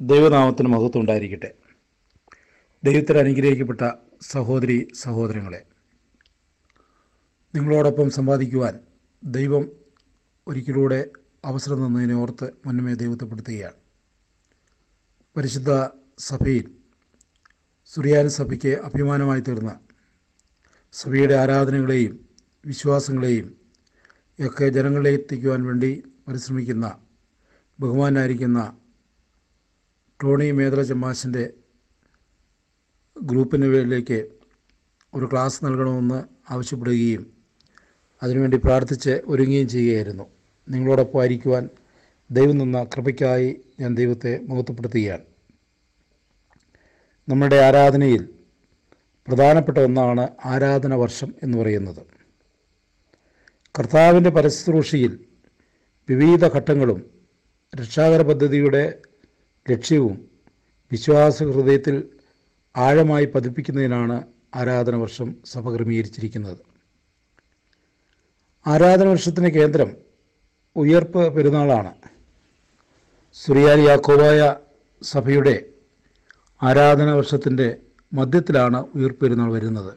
ദൈവനാമത്തിന് മഹത്വം ഉണ്ടായിരിക്കട്ടെ ദൈവത്തിൽ അനുഗ്രഹിക്കപ്പെട്ട സഹോദരി സഹോദരങ്ങളെ നിങ്ങളോടൊപ്പം സമ്പാദിക്കുവാൻ ദൈവം ഒരിക്കലൂടെ അവസരം തന്നതിനെ ഓർത്ത് മുന്നമേ ദൈവത്വപ്പെടുത്തുകയാണ് പരിശുദ്ധ സഭയിൽ സുറിയാനി സഭയ്ക്ക് അഭിമാനമായി തീർന്ന സഭയുടെ ആരാധനകളെയും വിശ്വാസങ്ങളെയും ഒക്കെ ജനങ്ങളിലേക്ക് എത്തിക്കുവാൻ വേണ്ടി പരിശ്രമിക്കുന്ന ബഹുമാനായിരിക്കുന്ന ടോണി മേദല ചമ്മാശിൻ്റെ ഗ്രൂപ്പിനിലേക്ക് ഒരു ക്ലാസ് നൽകണമെന്ന് ആവശ്യപ്പെടുകയും അതിനുവേണ്ടി പ്രാർത്ഥിച്ച് ഒരുങ്ങുകയും ചെയ്യുകയായിരുന്നു നിങ്ങളോടൊപ്പം ആയിരിക്കുവാൻ ദൈവം നിന്ന കൃപയ്ക്കായി ഞാൻ ദൈവത്തെ മുഖത്തപ്പെടുത്തുകയാണ് നമ്മുടെ ആരാധനയിൽ പ്രധാനപ്പെട്ട ഒന്നാണ് ആരാധന വർഷം എന്ന് പറയുന്നത് കർത്താവിൻ്റെ പരശുശ്രൂഷയിൽ വിവിധ ഘട്ടങ്ങളും രക്ഷാകര പദ്ധതിയുടെ ലക്ഷ്യവും വിശ്വാസ ഹൃദയത്തിൽ ആഴമായി പതിപ്പിക്കുന്നതിനാണ് ആരാധന വർഷം സഭ ക്രമീകരിച്ചിരിക്കുന്നത് ആരാധന വർഷത്തിൻ്റെ കേന്ദ്രം ഉയർപ്പ് പെരുന്നാളാണ് സുറിയാനി യാക്കോബായ സഭയുടെ ആരാധന വർഷത്തിൻ്റെ മധ്യത്തിലാണ് ഉയർപ്പ് പെരുന്നാൾ വരുന്നത്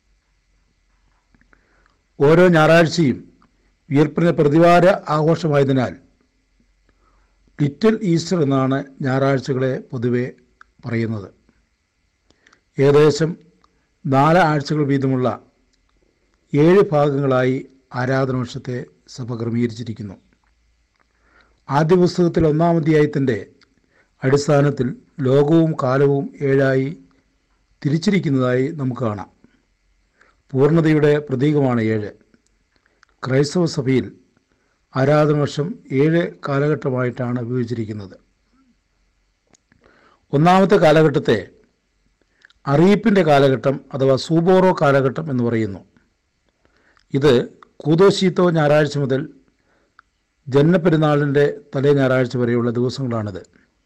ഓരോ ഞായറാഴ്ചയും ഉയർപ്പിൻ്റെ പ്രതിവാര ആഘോഷമായതിനാൽ ലിറ്റിൽ ഈസ്റ്റർ എന്നാണ് ഞായറാഴ്ചകളെ പൊതുവെ പറയുന്നത് ഏകദേശം നാല് ആഴ്ചകൾ വീതമുള്ള ഏഴ് ഭാഗങ്ങളായി ആരാധന വർഷത്തെ സഭ ക്രമീകരിച്ചിരിക്കുന്നു ആദ്യ പുസ്തകത്തിൽ ഒന്നാം അധ്യായത്തിൻ്റെ അടിസ്ഥാനത്തിൽ ലോകവും കാലവും ഏഴായി തിരിച്ചിരിക്കുന്നതായി നമുക്ക് കാണാം പൂർണ്ണതയുടെ പ്രതീകമാണ് ഏഴ് ക്രൈസ്തവ സഭയിൽ ആരാധന വർഷം ഏഴ് കാലഘട്ടമായിട്ടാണ് വിഭജിച്ചിരിക്കുന്നത് ഒന്നാമത്തെ കാലഘട്ടത്തെ അറിയിപ്പിൻ്റെ കാലഘട്ടം അഥവാ സൂബോറോ കാലഘട്ടം എന്ന് പറയുന്നു ഇത് കൂതോശീത്തോ ഞായറാഴ്ച മുതൽ ജന്മപ്പെരുന്നാളിൻ്റെ തലേ ഞായറാഴ്ച വരെയുള്ള ദിവസങ്ങളാണിത്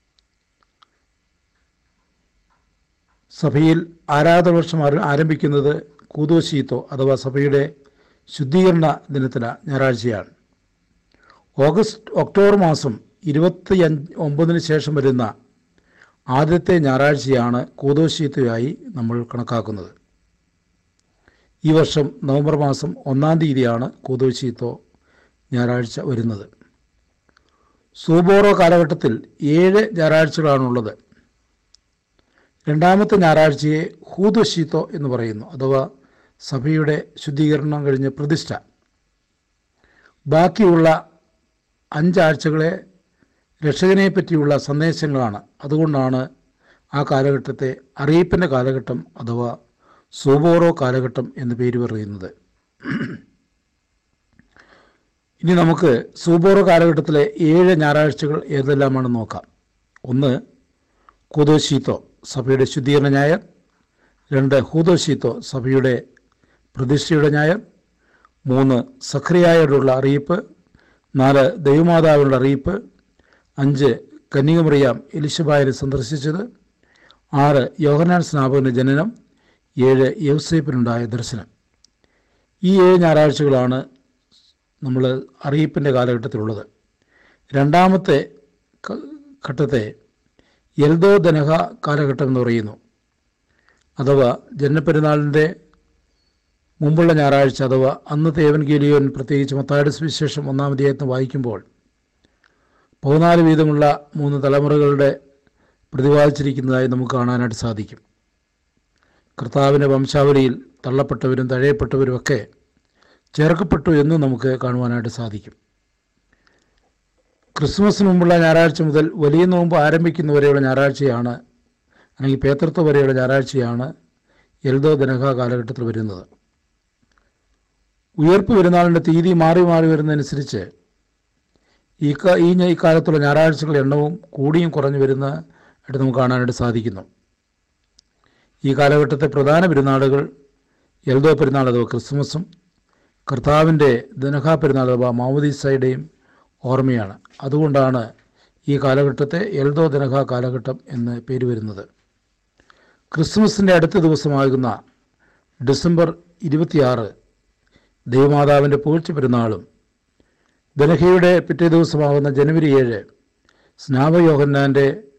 സഭയിൽ ആരാധന വർഷം ആര- ആരംഭിക്കുന്നത് കൂതോശീത്തോ അഥവാ സഭയുടെ ശുദ്ധീകരണ ദിനത്തിന് ഞായറാഴ്ചയാണ് ഓഗസ്റ്റ് ഒക്ടോബർ മാസം ഇരുപത്തി അഞ്ച് ഒമ്പതിന് ശേഷം വരുന്ന ആദ്യത്തെ ഞായറാഴ്ചയാണ് കൂതോശീത്തയായി നമ്മൾ കണക്കാക്കുന്നത് ഈ വർഷം നവംബർ മാസം ഒന്നാം തീയതിയാണ് കൂതോശീത്തോ ഞായറാഴ്ച വരുന്നത് സൂബോറോ കാലഘട്ടത്തിൽ ഏഴ് ഞായറാഴ്ചകളാണുള്ളത് രണ്ടാമത്തെ ഞായറാഴ്ചയെ ഹൂദോശീത്തോ എന്ന് പറയുന്നു അഥവാ സഭയുടെ ശുദ്ധീകരണം കഴിഞ്ഞ പ്രതിഷ്ഠ ബാക്കിയുള്ള അഞ്ചാഴ്ചകളെ രക്ഷകനെ പറ്റിയുള്ള സന്ദേശങ്ങളാണ് അതുകൊണ്ടാണ് ആ കാലഘട്ടത്തെ അറിയിപ്പിൻ്റെ കാലഘട്ടം അഥവാ സൂബോറോ കാലഘട്ടം എന്ന് പേര് പറയുന്നത് ഇനി നമുക്ക് സൂബോറോ കാലഘട്ടത്തിലെ ഏഴ് ഞായറാഴ്ചകൾ ഏതെല്ലാമാണെന്ന് നോക്കാം ഒന്ന് കൂതോശീത്തോ സഭയുടെ ശുദ്ധീകരണ ഞായർ രണ്ട് ഹൂദോശീത്തോ സഭയുടെ പ്രതിഷ്ഠയുടെ ഞായർ മൂന്ന് സഖറിയായോടുള്ള അറിയിപ്പ് നാല് ദൈവമാതാവിനുള്ള അറിയിപ്പ് അഞ്ച് കന്യകമറിയാം എലിശബായനെ സന്ദർശിച്ചത് ആറ് യോഹനാൻ സ്നാപകൻ്റെ ജനനം ഏഴ് യൗസേപ്പിനുണ്ടായ ദർശനം ഈ ഏഴ് ഞായറാഴ്ചകളാണ് നമ്മൾ അറിയിപ്പിൻ്റെ കാലഘട്ടത്തിലുള്ളത് രണ്ടാമത്തെ ക- ഘട്ടത്തെ എൽദോ ദനഹ കാലഘട്ടം എന്ന് പറയുന്നു അഥവാ ജന്മപ്പെരുന്നാളിൻ്റെ മുമ്പുള്ള ഞായറാഴ്ച അഥവാ അന്നത്തെ ഏവൻഗേലിയോൻ പ്രത്യേകിച്ച് മത്തായുടെ സുവിശേഷം ഒന്നാം അധ്യായത്തിന് വായിക്കുമ്പോൾ പതിനാല് വീതമുള്ള മൂന്ന് തലമുറകളുടെ പ്രതിപാദിച്ചിരിക്കുന്നതായി നമുക്ക് കാണാനായിട്ട് സാധിക്കും കർത്താവിൻ്റെ വംശാവലിയിൽ തള്ളപ്പെട്ടവരും തഴയപ്പെട്ടവരുമൊക്കെ ചേർക്കപ്പെട്ടു എന്ന് നമുക്ക് കാണുവാനായിട്ട് സാധിക്കും ക്രിസ്മസിന് മുമ്പുള്ള ഞായറാഴ്ച മുതൽ വലിയ നോമ്പ് ആരംഭിക്കുന്നവരെയുള്ള ഞായറാഴ്ചയാണ് അല്ലെങ്കിൽ പേതൃത്വ വരെയുള്ള ഞായറാഴ്ചയാണ് എൽദോ ദനഹ കാലഘട്ടത്തിൽ വരുന്നത് ഉയർപ്പ് പെരുന്നാളിൻ്റെ തീയതി മാറി മാറി വരുന്നതനുസരിച്ച് ഈ കാ ഈ ഞ- ഈ കാലത്തുള്ള ഞായറാഴ്ചകളുടെ എണ്ണവും കൂടിയും കുറഞ്ഞു വരുന്ന ആയിട്ട് നമുക്ക് കാണാനായിട്ട് സാധിക്കുന്നു ഈ കാലഘട്ടത്തെ പ്രധാന പെരുന്നാളുകൾ എൽദോ പെരുന്നാൾ അഥവാ ക്രിസ്മസും കർത്താവിൻ്റെ ദനഹ പെരുന്നാൾ അഥവാ മാമദീസയുടെയും ഓർമ്മയാണ് അതുകൊണ്ടാണ് ഈ കാലഘട്ടത്തെ എൽദോ ദനഹ കാലഘട്ടം എന്ന് പേര് വരുന്നത് ക്രിസ്മസിൻ്റെ അടുത്ത ദിവസമാകുന്ന ഡിസംബർ ഇരുപത്തിയാറ് ദൈവമാതാവിൻ്റെ പൂഴ്ച പെരുന്നാളും ദനഹയുടെ പിറ്റേ ദിവസമാകുന്ന ജനുവരി ഏഴ് സ്നാപയോഹന്നാൻ്റെ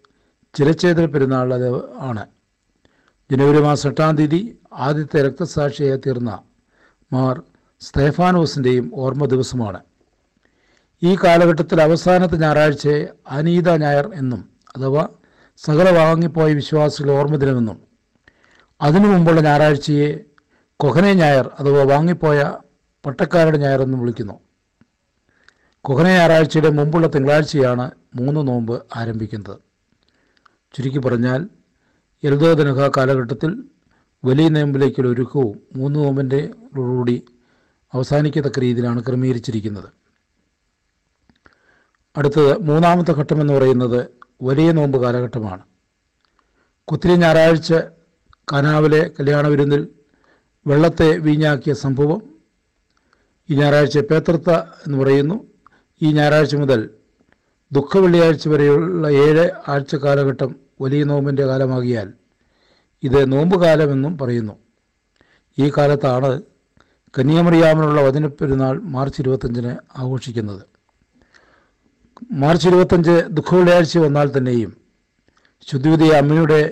ചിരച്ചേതൽ പെരുന്നാൾ അത് ആണ് ജനുവരി മാസം എട്ടാം തീയതി ആദ്യത്തെ രക്തസാക്ഷിയായി തീർന്ന മാർ സ്തേഫാനോസിൻ്റെയും ഓർമ്മ ദിവസമാണ് ഈ കാലഘട്ടത്തിൽ അവസാനത്തെ ഞായറാഴ്ചയെ അനീത ഞായർ എന്നും അഥവാ സകല വാങ്ങിപ്പോയ വിശ്വാസികളുടെ ഓർമ്മ ദിനമെന്നും അതിനു മുമ്പുള്ള ഞായറാഴ്ചയെ കൊഹനെ ഞായർ അഥവാ വാങ്ങിപ്പോയ പട്ടക്കാരുടെ ഞായർ എന്നും വിളിക്കുന്നു കൊഹനെ ഞായറാഴ്ചയുടെ മുമ്പുള്ള തിങ്കളാഴ്ചയാണ് മൂന്ന് നോമ്പ് ആരംഭിക്കുന്നത് ചുരുക്കി പറഞ്ഞാൽ എൽദോദനഹ കാലഘട്ടത്തിൽ വലിയ നോമ്പിലേക്കുള്ള ഒരുക്കവും മൂന്ന് നോമ്പിൻ്റെ കൂടി അവസാനിക്കത്തക്ക രീതിയിലാണ് ക്രമീകരിച്ചിരിക്കുന്നത് അടുത്തത് മൂന്നാമത്തെ ഘട്ടം എന്ന് പറയുന്നത് വലിയ നോമ്പ് കാലഘട്ടമാണ് കുത്തിരി ഞായറാഴ്ച കനാവിലെ കല്യാണ വിരുന്നിൽ വെള്ളത്തെ വീഞ്ഞാക്കിയ സംഭവം ഈ ഞായറാഴ്ച പേത്രത്ത എന്ന് പറയുന്നു ഈ ഞായറാഴ്ച മുതൽ ദുഃഖ വെള്ളിയാഴ്ച വരെയുള്ള ഏഴ് ആഴ്ച കാലഘട്ടം വലിയ നോമ്പിൻ്റെ കാലമാകിയാൽ ഇത് നോമ്പ് കാലമെന്നും പറയുന്നു ഈ കാലത്താണ് കന്യാമറിയാമനുള്ള വചനപ്പെരുന്നാൾ മാർച്ച് ഇരുപത്തഞ്ചിന് ആഘോഷിക്കുന്നത് മാർച്ച് ഇരുപത്തഞ്ച് ദുഃഖ വെള്ളിയാഴ്ച വന്നാൽ തന്നെയും ശുദ്ധിവിധിയ അമ്മയുടെ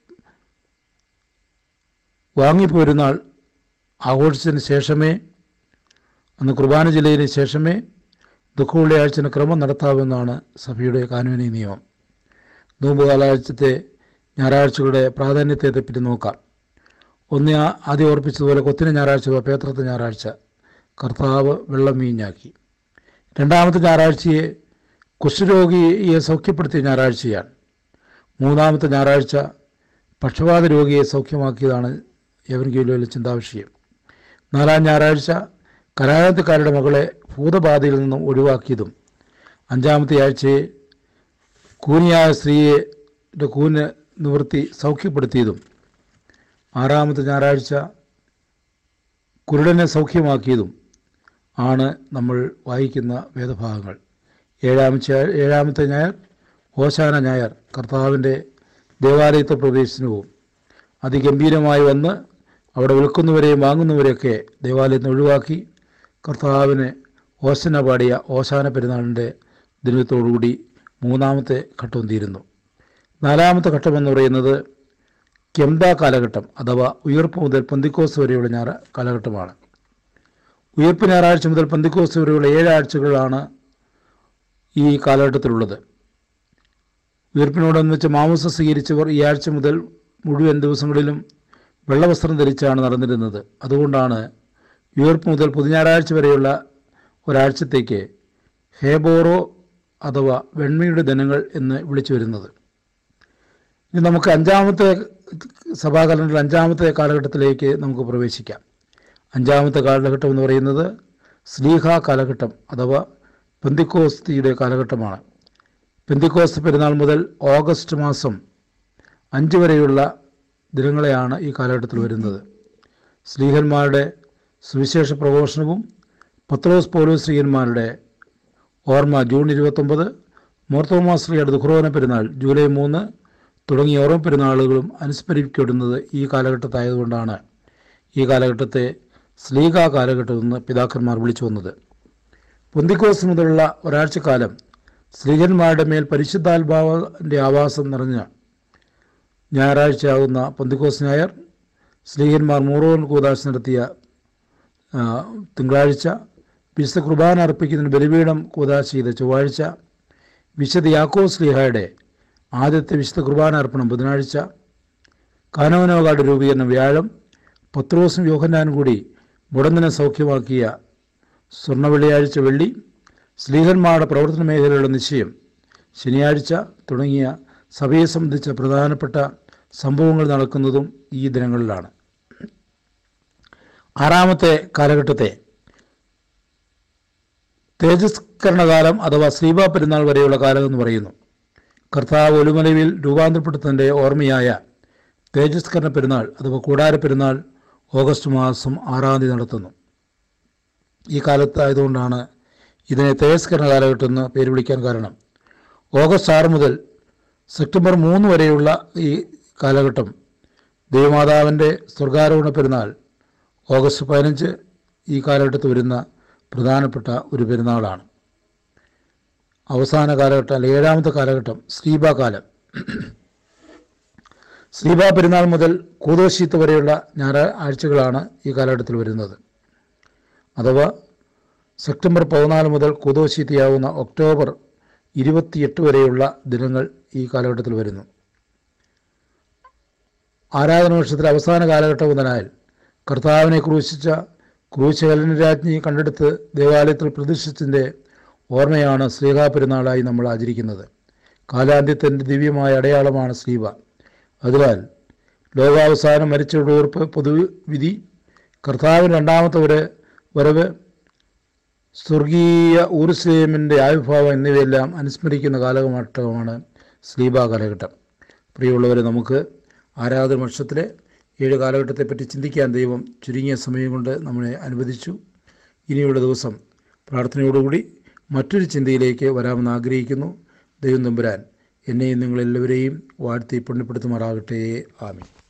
വാങ്ങിപ്പോരുന്നാൾ ആഘോഷിച്ചതിന് ശേഷമേ അന്ന് കുർബാന ജില്ലയിന് ശേഷമേ ദുഃഖ വെള്ളിയാഴ്ചന് ക്രമം നടത്താമെന്നാണ് സഭയുടെ കാനൂനി നിയമം നോമ്പ് കാലാഴ്ചത്തെ ഞായറാഴ്ചകളുടെ പ്രാധാന്യത്തെ പറ്റി നോക്കാം ഒന്ന് ആ- ആദ്യം ഓർപ്പിച്ചതുപോലെ കൊത്തിന് ഞായറാഴ്ച പേത്രത്തെ ഞായറാഴ്ച കർത്താവ് വെള്ളം വീഞ്ഞാക്കി രണ്ടാമത്തെ ഞായറാഴ്ചയെ കുഷ്ഠരോഗിയെ സൗഖ്യപ്പെടുത്തിയ ഞായറാഴ്ചയാണ് മൂന്നാമത്തെ ഞായറാഴ്ച പക്ഷപാത രോഗിയെ സൗഖ്യമാക്കിയതാണ് യവൻഗീലോയിലെ ചിന്താവിഷയം നാലാം ഞായറാഴ്ച കരായത്തുകാരുടെ മകളെ ഭൂതബാധയിൽ നിന്നും ഒഴിവാക്കിയതും അഞ്ചാമത്തെ ആഴ്ചയെ കൂനിയായ സ്ത്രീയെ ടെ കൂന് നിവൃത്തി സൗഖ്യപ്പെടുത്തിയതും ആറാമത്തെ ഞായറാഴ്ച കുരുടനെ സൗഖ്യമാക്കിയതും ആണ് നമ്മൾ വായിക്കുന്ന വേദഭാഗങ്ങൾ ഏഴാമത്തെ ഏഴാമത്തെ ഞായർ ഓശാന ഞായർ കർത്താവിൻ്റെ ദേവാലയത്തെ പ്രവേശനവും അതിഗംഭീരമായി വന്ന് അവിടെ വിൽക്കുന്നവരെയും വാങ്ങുന്നവരെയൊക്കെ ദേവാലയത്തിൽ നിന്ന് ഒഴിവാക്കി കർത്താവിന് ഓശന പാടിയ ഓശാന പെരുന്നാളിൻ്റെ ദിനത്തോടുകൂടി മൂന്നാമത്തെ ഘട്ടം തീരുന്നു നാലാമത്തെ ഘട്ടം എന്ന് പറയുന്നത് കെംദ കാലഘട്ടം അഥവാ ഉയർപ്പ് മുതൽ പന്തിക്കോസ് വരെയുള്ള ഞായർ കാലഘട്ടമാണ് ഉയർപ്പ് ഞായറാഴ്ച മുതൽ പന്തിക്കോസ് വരെയുള്ള ഏഴ് ആഴ്ചകളാണ് ഈ കാലഘട്ടത്തിലുള്ളത് ഉയർപ്പിനോടൊന്നിച്ച് മാംസം സ്വീകരിച്ചവർ ഈ ആഴ്ച മുതൽ മുഴുവൻ ദിവസങ്ങളിലും വെള്ളവസ്ത്രം ധരിച്ചാണ് നടന്നിരുന്നത് അതുകൊണ്ടാണ് ഉയർപ്പ് മുതൽ പുതുഞായറാഴ്ച വരെയുള്ള ഒരാഴ്ചത്തേക്ക് ഹേബോറോ അഥവാ വെണ്മയുടെ ദിനങ്ങൾ എന്ന് വിളിച്ചു വരുന്നത് ഇനി നമുക്ക് അഞ്ചാമത്തെ സഭാ കലണ്ടറിൽ അഞ്ചാമത്തെ കാലഘട്ടത്തിലേക്ക് നമുക്ക് പ്രവേശിക്കാം അഞ്ചാമത്തെ കാലഘട്ടം എന്ന് പറയുന്നത് സ്ലീഹ കാലഘട്ടം അഥവാ പെന്തിക്കോസ്തിയുടെ കാലഘട്ടമാണ് പെന്തിക്കോസ്ത് പെരുന്നാൾ മുതൽ ഓഗസ്റ്റ് മാസം അഞ്ച് വരെയുള്ള ദിനങ്ങളെയാണ് ഈ കാലഘട്ടത്തിൽ വരുന്നത് സ്ലീഹന്മാരുടെ സുവിശേഷ പ്രഘോഷണവും പത്രോസ് പോലോസ് സ്ത്രീയന്മാരുടെ ഓർമ്മ ജൂൺ ഇരുപത്തൊമ്പത് മോർത്തോമാ ശ്രീയുടെ ദുഃഖ്രോന പെരുന്നാൾ ജൂലൈ മൂന്ന് തുടങ്ങിയ ഓരോ പെരുന്നാളുകളും അനുസ്മരിക്കപ്പെടുന്നത് ഈ കാലഘട്ടത്തായതുകൊണ്ടാണ് ഈ കാലഘട്ടത്തെ സ്ലീഗ കാലഘട്ടം എന്ന് പിതാക്കന്മാർ വിളിച്ചു വന്നത് പൊന്തിക്കോസ് മുതലുള്ള ഒരാഴ്ചക്കാലം സ്ത്രീകന്മാരുടെ മേൽ പരിശുദ്ധാത്മാവിൻ്റെ ആവാസം നിറഞ്ഞ ഞായറാഴ്ചയാകുന്ന പൊന്തിക്കോസ് ഞായർ സ്ത്രീകന്മാർ മൂറോൻ കൂതാശ് നടത്തിയ ആ, തിങ്കളാഴ്ച വിശുദ്ധ കുർബാന അർപ്പിക്കുന്നതിന് ബലിപീഠം കൂതാശ ചെയ്ത ചൊവ്വാഴ്ച വിശുദ്ധ യാക്കോസ് ലീഹയുടെ ആദ്യത്തെ വിശുദ്ധ കുർബാന അർപ്പണം ബുധനാഴ്ച കാനോനോകാട് രൂപീകരണം വ്യാഴം പത്രോസും യോഹന്നാനും കൂടി മുടന്തിനെ സൗഖ്യമാക്കിയ സ്വർണ്ണ വെള്ളിയാഴ്ച വെള്ളി സ്ലീഹന്മാരുടെ പ്രവർത്തന മേഖലയുടെ നിശ്ചയം ശനിയാഴ്ച തുടങ്ങിയ സഭയെ സംബന്ധിച്ച പ്രധാനപ്പെട്ട സംഭവങ്ങൾ നടക്കുന്നതും ഈ ദിനങ്ങളിലാണ് ആറാമത്തെ കാലഘട്ടത്തെ തേജസ്കരണകാലം അഥവാ ശ്രീബ പെരുന്നാൾ വരെയുള്ള കാലം എന്ന് പറയുന്നു കർത്താവ് ഒലുമലവിൽ രൂപാന്തരപ്പെടുത്തുന്നതിൻ്റെ ഓർമ്മയായ തേജസ്കരണ പെരുന്നാൾ അഥവാ കൂടാര പെരുന്നാൾ ഓഗസ്റ്റ് മാസം ആറാം തീയതി നടത്തുന്നു ഈ കാലത്തായതുകൊണ്ടാണ് ഇതിനെ തേജസ്കരണ കാലഘട്ടം എന്ന് പേര് വിളിക്കാൻ കാരണം ഓഗസ്റ്റ് ആറ് മുതൽ സെപ്റ്റംബർ മൂന്ന് വരെയുള്ള ഈ കാലഘട്ടം ദേവമാതാവിൻ്റെ സ്വർഗാരോഹണ പെരുന്നാൾ ഓഗസ്റ്റ് പതിനഞ്ച് ഈ കാലഘട്ടത്തിൽ വരുന്ന പ്രധാനപ്പെട്ട ഒരു പെരുന്നാളാണ് അവസാന കാലഘട്ടം അല്ലെങ്കിൽ ഏഴാമത്തെ കാലഘട്ടം ശ്രീബ കാലം ശ്രീബ പെരുന്നാൾ മുതൽ കൂതോശീത്ത് വരെയുള്ള ഞായറാഴ്ചകളാണ് ഈ കാലഘട്ടത്തിൽ വരുന്നത് അഥവാ സെപ്റ്റംബർ പതിനാല് മുതൽ കൂതോശീത്തിയാവുന്ന ഒക്ടോബർ ഇരുപത്തിയെട്ട് വരെയുള്ള ദിനങ്ങൾ ഈ കാലഘട്ടത്തിൽ വരുന്നു ആരാധന വർഷത്തിലെ അവസാന കാലഘട്ടം മുതലായാൽ കർത്താവിനെ ക്രൂശിച്ച ക്രൂശകലനരാജ്ഞി കണ്ടെടുത്ത് ദേവാലയത്തിൽ പ്രതിഷ്ഠിച്ചതിൻ്റെ ഓർമ്മയാണ് ശ്രീകാ പെരുന്നാളായി നമ്മൾ ആചരിക്കുന്നത് കാലാന്ത്യത്തിൻ്റെ ദിവ്യമായ അടയാളമാണ് ശ്രീവ അതിനാൽ ലോകാവസാനം മരിച്ചവരുടെ ഉറപ്പ് പൊതുവിധി കർത്താവിന് രണ്ടാമത്തെ ഒരു വരവ് സ്വർഗീയ ഊർസ്ലേമിൻ്റെ ആവിർഭാവം എന്നിവയെല്ലാം അനുസ്മരിക്കുന്ന കാലഘട്ടമാണ് സ്ലീബ കാലഘട്ടം പ്രിയമുള്ളവരെ നമുക്ക് ആരാധന വർഷത്തിലെ ഏഴ് കാലഘട്ടത്തെപ്പറ്റി ചിന്തിക്കാൻ ദൈവം ചുരുങ്ങിയ സമയം കൊണ്ട് നമ്മളെ അനുവദിച്ചു ഇനിയുള്ള ദിവസം പ്രാർത്ഥനയോടുകൂടി മറ്റൊരു ചിന്തയിലേക്ക് വരാമെന്ന് ആഗ്രഹിക്കുന്നു ദൈവം തമ്പുരാൻ എന്നെയും നിങ്ങളെല്ലാവരെയും വാഴ്ത്തി പുണ്യപ്പെടുത്തുമാറാകട്ടെ ആമീൻ